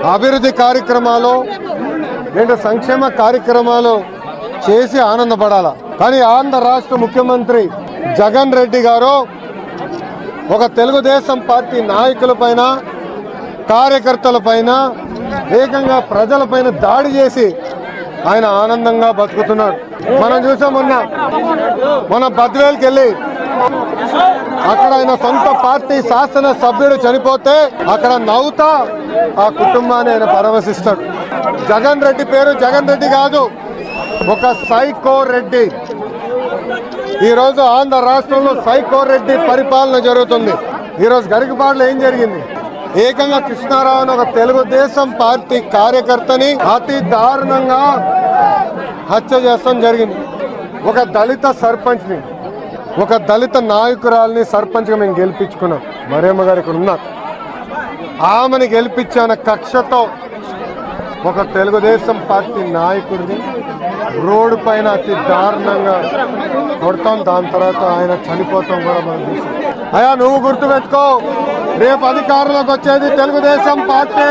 అభివృద్ధి కార్యక్రమాలు రెండు సంక్షేమ కార్యక్రమాలు చేసి ఆనందపడాల కానీ ఆంధ్ర రాష్ట్ర ముఖ్యమంత్రి జగన్ రెడ్డి గారు ఒక తెలుగుదేశం పార్టీ నాయకుల పైన కార్యకర్తల పైన ఏకంగా ప్రజల పైన దాడి చేసి ఆయన ఆనందంగా బతుకుతున్నాడు మనం చూసాం మొన్న మన బద్వేల్కి వెళ్ళి అక్కడ ఆయన సొంత పార్టీ శాసన సభ్యుడు చనిపోతే అక్కడ నవ్వుతా ఆ కుటుంబాన్ని ఆయన పరామర్శిస్తాడు జగన్ రెడ్డి పేరు జగన్ రెడ్డి కాదు ఒక సైకో రెడ్డి ఈ రోజు ఆంధ్ర రాష్ట్రంలో సైకో రెడ్డి పరిపాలన జరుగుతుంది ఈ రోజు గరికపాడులో ఏం జరిగింది ఏకంగా కృష్ణారావు అని ఒక తెలుగుదేశం పార్టీ కార్యకర్తని అతి దారుణంగా హత్య చేస్తాం జరిగింది ఒక దళిత సర్పంచ్ ని ఒక దళిత నాయకురాల్ని సర్పంచ్ గా మేము గెలిపించుకున్నాం మరేమ్మ గారు ఇక్కడ ఉన్నారు ఆమెను గెలిపించాన కక్షతో ఒక తెలుగుదేశం పార్టీ నాయకుడిని రోడ్డు పైన అతి దారుణంగా కొడతాం దాని తర్వాత ఆయన చనిపోతాం కూడా మనం చూసాం అయ్యా నువ్వు గుర్తుపెట్టుకో రేపు అధికారంలోకి వచ్చేది తెలుగుదేశం పార్టీ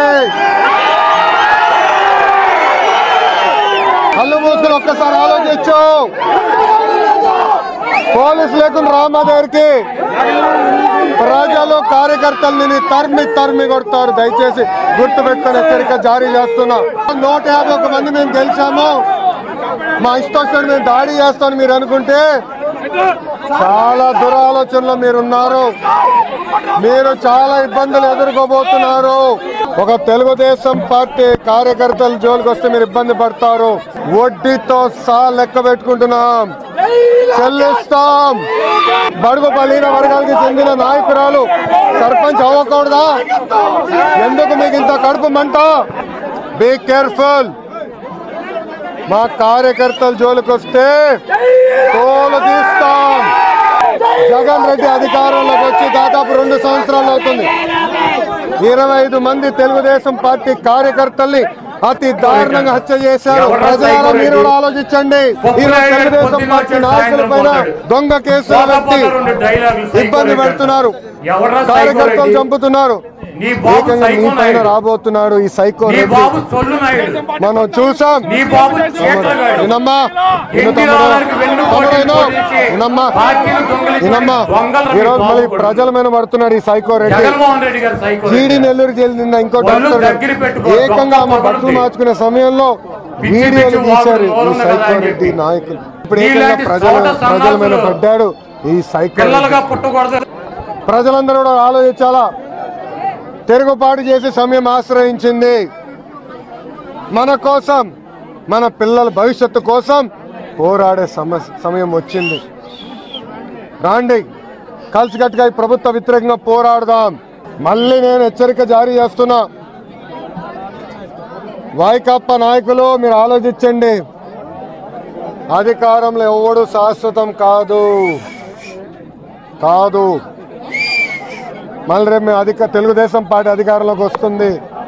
కళ్ళు మూసుకుని ఒక్కసారి ఆలోచించు పోలీసు లేకుండా రామా దగ్గరికి ప్రజలు కార్యకర్తల్ని తరిమి తరిమి కొడతారు దయచేసి గుర్తు పెట్టుకుని హెచ్చరిక జారీ చేస్తున్నా నూట యాభై ఒక మంది మేము గెలిచాము మా ఇష్టం మేము దాడి చేస్తామని మీరు అనుకుంటే చాలా దురాలోచనలో మీరున్నారు మీరు చాలా ఇబ్బందులు ఎదుర్కోబోతున్నారు ఒక తెలుగుదేశం పార్టీ కార్యకర్తల జోలికి వస్తే మీరు ఇబ్బంది పడతారు వడ్డీతో సహా లెక్క పెట్టుకుంటున్నాం చెల్లిస్తాం బడుగు బలీన వర్గానికి చెందిన నాయకురాలు సర్పంచ్ అవ్వకూడదా ఎందుకు మీకు ఇంత కడుపు మంట బీ కేర్ఫుల్ మా కార్యకర్తల జోలికి వస్తే తోలు తీస్తాం జగన్ రెడ్డి అధికారంలోకి వచ్చి దాదాపు రెండు సంవత్సరాలు అవుతుంది ఇరవై ఐదు మంది తెలుగుదేశం పార్టీ కార్యకర్తల్ని అతి దారుణంగా హత్య చేశారు ఎవరా ప్రజలారా సైకో మీరు రెడ్డి? కూడా ఆలోచించండి పొప్పుల ఈరోజు నాయుడు తెలుగుదేశం పొద్దున్న పార్టీ వచ్చి నాయకుల సాయంత్రం పైన పోతాడు. దొంగ కేసులు పోతా పెట్టి పోతా రెండు డైలాగులు సైకో ఇబ్బంది రెడ్డి పెడుతున్నారు ఎవర్రా సైకో కార్యకర్తలు రెడ్డి? చంపుతున్నారు నీ బాబు ఏకంగా మీ సైకో పైన నాయుడు. రాబోతున్నాడు ఈ సైకో నీ రెడ్డి బాబు సొల్లు నాయుడు మనం చూసాం నీ బాబు చేతగాడు వినమ్మా విను ఎన్టీ తమ్ముడు రామారావుకి వెన్ను తమ్ముడు పోటీ విను. పోటీచి వినమ్మా పార్టీని దొంగిలించిన వినమ్మా దొంగలు ఈ రోజు మీ మళ్ళీ బాబు కొడుకు. ప్రజల మీద పడుతున్నాడు ఈ సైకో రెడ్డి జగన్మోహన్ రెడ్డి గారు సైకో జీడి రెడ్డి. నెల్లూరు చెందిన ఇంకో ఒళ్ళు డాక్టర్ దగ్గర పెట్టుకో, ఏకంగా గొప్ప ఆమె బట్టలు పగులుద్ది. మార్చుకునే సమయంలో పిచ్చి వీడియోలు పిచ్చి తీశారు వాగుడు ఈ నోరుంది కదా సైకో అని రెడ్డి చెప్పి. నాయకులు ఇప్పుడు ఏకంగా నీలాంటి ప్రజల చోట ప్రజల మీద సన్నాసులు పడ్డాడు ఈ సైకో పిల్లలుగా రెడ్డి. పుట్టకూడదు ప్రజలందరూ కూడా ఆలోచించాలా తిరుగుబాటు చేసే సమయం ఆశ్రయించింది మన కోసం మన పిల్లల భవిష్యత్తు కోసం పోరాడే సమస్య సమయం వచ్చింది రాండి కలిసికట్టుగా ఈ ప్రభుత్వ వ్యతిరేకంగా పోరాడదాం మళ్ళీ నేను హెచ్చరిక జారీ చేస్తున్నా వైకాపా నాయకులు మీరు ఆలోచించండి అధికారంలో ఎవడు శాశ్వతం కాదు కాదు మళ్ళీ రేపు మేము అధిక తెలుగుదేశం పార్టీ అధికారంలోకి వస్తుంది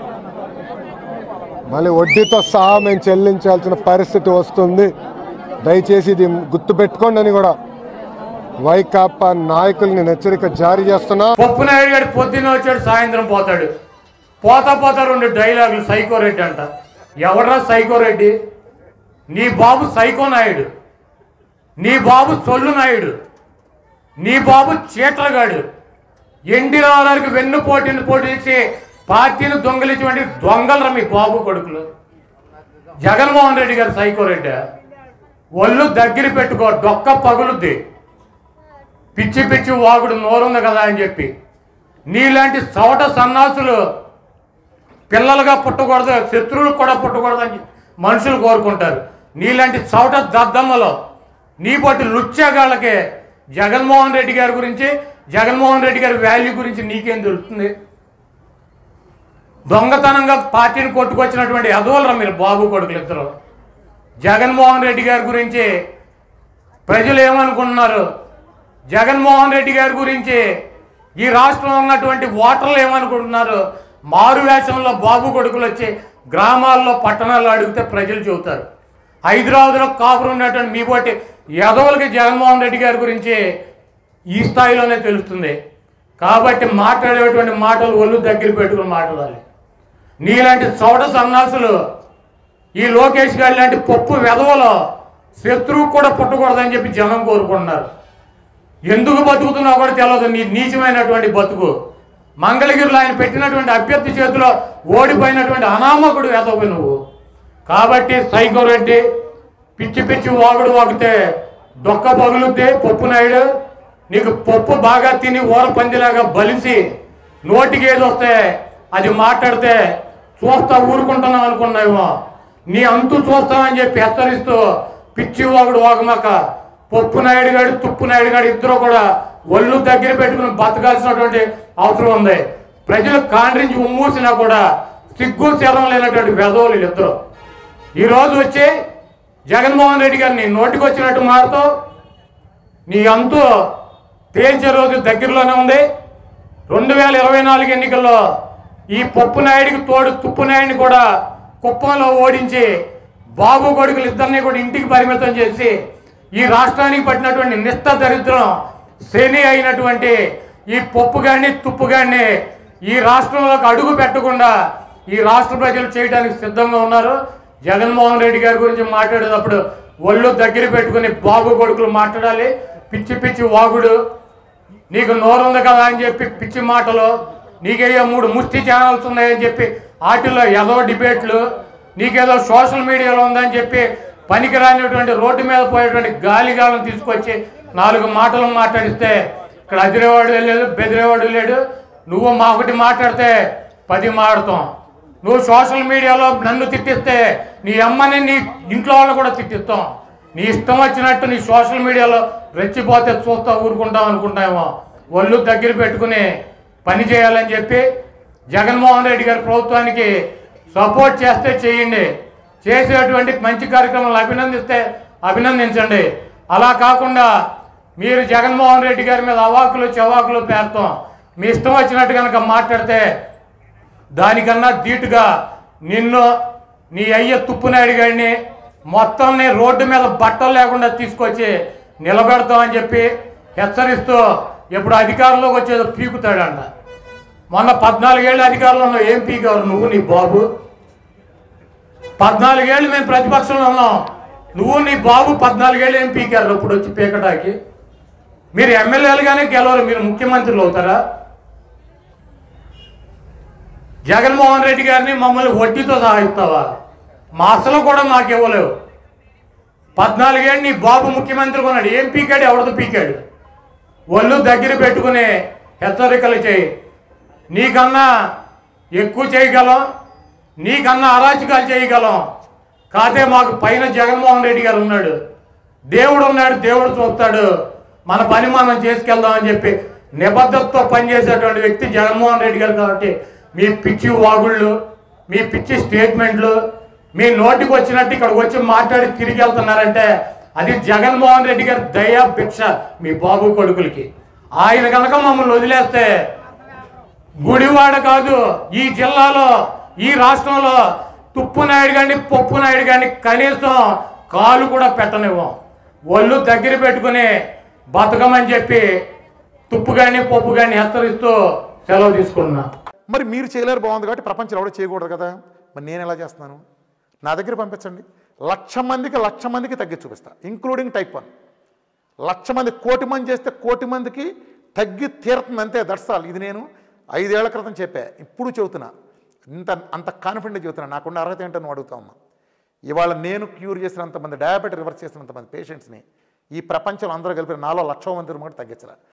మళ్ళీ వడ్డీతో సహా మేము చెల్లించాల్సిన పరిస్థితి వస్తుంది దయచేసి ఇది గుర్తు పెట్టుకోండి అని కూడా వైకాపా నాయకుల్ని నేను హెచ్చరిక జారీ చేస్తున్నా పప్పు నాయుడు గారు పొద్దున్న వచ్చాడు సాయంత్రం పోతాడు పోతా పోతా రెండు డైలాగులు సైకో రెడ్డి అంట ఎవడ్రా సైకో రెడ్డి నీ బాబు సైకో నాయుడు నీ బాబు సొల్లు నాయుడు నీ బాబు చీట్లగాడు ఎన్టీ రామారావుకి వెన్ను పోటీని పోటీచి పార్టీని దొంగలించేటువంటి దొంగలరా మీ బాబు కొడుకులు జగన్మోహన్ రెడ్డి గారు సైకో రెడ్డి ఒళ్ళు దగ్గర పెట్టుకో డొక్క పగులుద్ది పిచ్చి పిచ్చి వాగుడు నోరుంది కదా అని చెప్పి నీలాంటి చవట సన్నాసులు పిల్లలుగా పుట్టకూడదు శత్రువులు కూడా పుట్టకూడదు అని మనుషులు కోరుకుంటారు నీలాంటి చవట దద్దమ్మలో నీ బట్టి లుచ్చాగాళ్ళకే జగన్మోహన్ రెడ్డి గారి గురించి జగన్మోహన్ రెడ్డి గారి వాల్యూ గురించి నీకేం తెలుస్తుంది దొంగతనంగా పార్టీని కొట్టుకొచ్చినటువంటి అదోలరా మీరు బాబు కొడుకులు ఇద్దరు జగన్మోహన్ రెడ్డి గారి గురించి ప్రజలు ఏమనుకుంటున్నారు జగన్మోహన్ రెడ్డి గారి గురించి ఈ రాష్ట్రంలో ఉన్నటువంటి ఓటర్లు ఏమనుకుంటున్నారు మారు వేషంలో బాబు కొడుకులు వచ్చి గ్రామాల్లో పట్టణాల్లో అడిగితే ప్రజలు చెబుతారు హైదరాబాద్లో కాపురు ఉన్నటువంటి మీ పోటీ యదవులకి జగన్మోహన్ రెడ్డి గారి గురించి ఈ స్థాయిలోనే తెలుస్తుంది కాబట్టి మాట్లాడేటువంటి మాటలు ఒళ్ళు దగ్గర పెట్టుకుని మాట్లాడాలి నీలాంటి చౌడ సన్నాసులు ఈ లోకేష్ గారి లాంటి పప్పు వెధవలో శత్రువు కూడా పుట్టకూడదని చెప్పి జనం కోరుకుంటున్నారు ఎందుకు బతుకుతున్నావు కూడా తెలియదు నీ నీచమైనటువంటి బతుకు మంగళగిరిలో ఆయన పెట్టినటువంటి అభ్యర్థి చేతిలో ఓడిపోయినటువంటి అనామకుడు వెదవు నువ్వు కాబట్టి సైకో రెడ్డి పిచ్చి పిచ్చి వాగుడు వాగితే డొక్క పగులుద్ది పప్పు నాయుడు నీకు పప్పు బాగా తిని ఊర పందిలాగా బలిసి నోటికి ఏది వస్తే అది మాట్లాడితే చూస్తా ఊరుకుంటున్నాం అనుకున్నావేమో నీ అంతు చూస్తామని చెప్పి హెచ్చరిస్తూ పిచ్చి వాగుడు వాగమాక పప్పు నాయుడు గాడు తుప్పు నాయుడు గాడు ఇద్దరు కూడా ఒళ్ళు దగ్గర పెట్టుకుని బతకాల్సినటువంటి అవసరం ఉంది ప్రజలు కాండ్రించి ఉమ్మూసినా కూడా సిగ్గు శరం లేనటువంటి వెధవులు వీళ్ళిద్దరు ఈ రోజు వచ్చి జగన్మోహన్ రెడ్డి గారిని నోటికి వచ్చినట్టు మారుతూ నీ అంతు తేల్చే రోజు దగ్గరలోనే ఉంది రెండు వేల ఇరవై నాలుగు ఎన్నికల్లో ఈ పప్పు నాయుడికి తోడు తుప్పు నాయుడిని కూడా కుప్పంలో ఓడించి బాబు కొడుకులు ఇద్దరిని కూడా ఇంటికి పరిమితం చేసి ఈ రాష్ట్రానికి పట్టినటువంటి నిష్ట దరిద్రం శని అయినటువంటి ఈ పప్పు గాని తుప్పు గాని ఈ రాష్ట్రంలోకి అడుగు పెట్టకుండా ఈ రాష్ట్ర ప్రజలు చేయడానికి సిద్ధంగా ఉన్నారు జగన్మోహన్ రెడ్డి గారి గురించి మాట్లాడేటప్పుడు ఒళ్ళు దగ్గర పెట్టుకుని బాబు కొడుకులు మాట్లాడాలి పిచ్చి పిచ్చి వాగుడు నీకు నోరుంది కదా అని చెప్పి పిచ్చి మాటలు నీకేదో మూడు ముష్టి ఛానల్స్ ఉన్నాయని చెప్పి వాటిల్లో ఏదో డిబేట్లు నీకేదో సోషల్ మీడియాలో ఉందని చెప్పి పనికిరానిటువంటి రోడ్డు మీద పోయేటువంటి గాలిగాలను తీసుకొచ్చి నాలుగు మాటలు మాట్లాడిస్తే ఇక్కడ అదిరేవాడు లేడు బెదిరేవాడు లేడు నువ్వు మా ఒకటి మాట్లాడితే పది మాడతాం నువ్వు సోషల్ మీడియాలో నన్ను తిట్టిస్తే నీ అమ్మని నీ ఇంట్లో వాళ్ళు కూడా తిట్టిస్తాం నీ ఇష్టం వచ్చినట్టు నీ సోషల్ మీడియాలో రెచ్చిపోతే చూస్తా ఊరుకుంటాం అనుకుంటామేమో ఒళ్ళు దగ్గర పెట్టుకుని పని చేయాలని చెప్పి జగన్మోహన్ రెడ్డి గారి ప్రభుత్వానికి సపోర్ట్ చేస్తే చేయండి చేసేటువంటి మంచి కార్యక్రమాలు అభినందిస్తే అభినందించండి అలా కాకుండా మీరు జగన్మోహన్ రెడ్డి గారి మీద అవాకులు చవాకులు పేరుతాం మీ ఇష్టం వచ్చినట్టు కనుక మాట్లాడితే దానికన్నా ధీటుగా నిన్ను నీ అయ్య తుప్పునాయుడు గారిని మొత్తం నీ రోడ్డు మీద బట్టలు లేకుండా తీసుకొచ్చి నిలబెడతామని చెప్పి హెచ్చరిస్తూ ఇప్పుడు అధికారంలోకి వచ్చేదో పీకుతాడంట మొన్న పద్నాలుగేళ్ళు అధికారంలో ఉన్నావు ఏం పీకారు నువ్వు నీ బాబు పద్నాలుగేళ్ళు మేము ప్రతిపక్షంలో ఉన్నాం నువ్వు నీ బాబు పద్నాలుగేళ్ళు ఏం పీకారు ఇప్పుడు వచ్చి పీకటాకి మీరు ఎమ్మెల్యేలుగానే గెలవరు మీరు ముఖ్యమంత్రులు అవుతారా జగన్మోహన్ రెడ్డి గారిని మమ్మల్ని వడ్డీతో సహాయిస్తావా మా అసలు కూడా మాకు ఇవ్వలేవు పద్నాలుగేళ్ళు నీ బాబు ముఖ్యమంత్రి కొన్నాడు ఏం పీకాడు ఎవరితో పీకాడు ఒళ్ళు దగ్గర పెట్టుకుని హెచ్చరికలు చేయి నీకన్నా ఎక్కువ చేయగలం నీకన్నా అరాచకాలు చేయగలం కాదే మాకు పైన జగన్మోహన్ రెడ్డి గారు ఉన్నాడు దేవుడు ఉన్నాడు దేవుడు చూస్తాడు మన పని మనం చేసుకెళ్దామని చెప్పి నిబద్ధతతో పనిచేసేటువంటి వ్యక్తి జగన్మోహన్ రెడ్డి గారు కాబట్టి మీ పిచ్చి వాగుళ్ళు మీ పిచ్చి స్టేట్మెంట్లు మీ నోటికి వచ్చినట్టు ఇక్కడికి వచ్చి మాట్లాడి తిరిగి వెళ్తున్నారంటే అది జగన్మోహన్ రెడ్డి గారి దయా భిక్ష మీ బాబు కొడుకులకి ఆయన కనుక మమ్మల్ని వదిలేస్తే గుడివాడ కాదు ఈ జిల్లాలో ఈ రాష్ట్రంలో తుప్పు నాయుడు కానీ పప్పు నాయుడు కానీ కనీసం కాలు కూడా పెట్టనివ్వం ఒళ్ళు దగ్గర పెట్టుకుని బతకమని చెప్పి తుప్పు కానీ పప్పు కానీ హెచ్చరిస్తూ సెలవు తీసుకుంటున్నా మరి మీరు చేయలేరు బాగుంది కాబట్టి ప్రపంచంలో ఎవడో చేయకూడదు కదా మరి నేను ఎలా చేస్తున్నాను నా దగ్గర పంపించండి లక్ష మందికి లక్ష మందికి తగ్గి చూపిస్తా ఇంక్లూడింగ్ టైప్ వన్ లక్ష మంది కోటి మంది చేస్తే కోటి మందికి తగ్గి తీరుతుంది అంతే దట్సాల్ ఇది నేను ఐదేళ్ల క్రితం చెప్పా ఇప్పుడు చెబుతున్నా ఇంత అంత కాన్ఫిడెంట్ చెబుతున్నా నాకున్న అర్హత ఏంటో నువ్వు అడుగుతా ఉన్నా ఇవాళ నేను క్యూర్ చేసినంతమంది డయాబెటీ రివర్స్ చేసినంతమంది పేషెంట్స్ని ఈ ప్రపంచంలో అందరూ కలిపి నాలో లక్ష మంది కూడా తగ్గించరా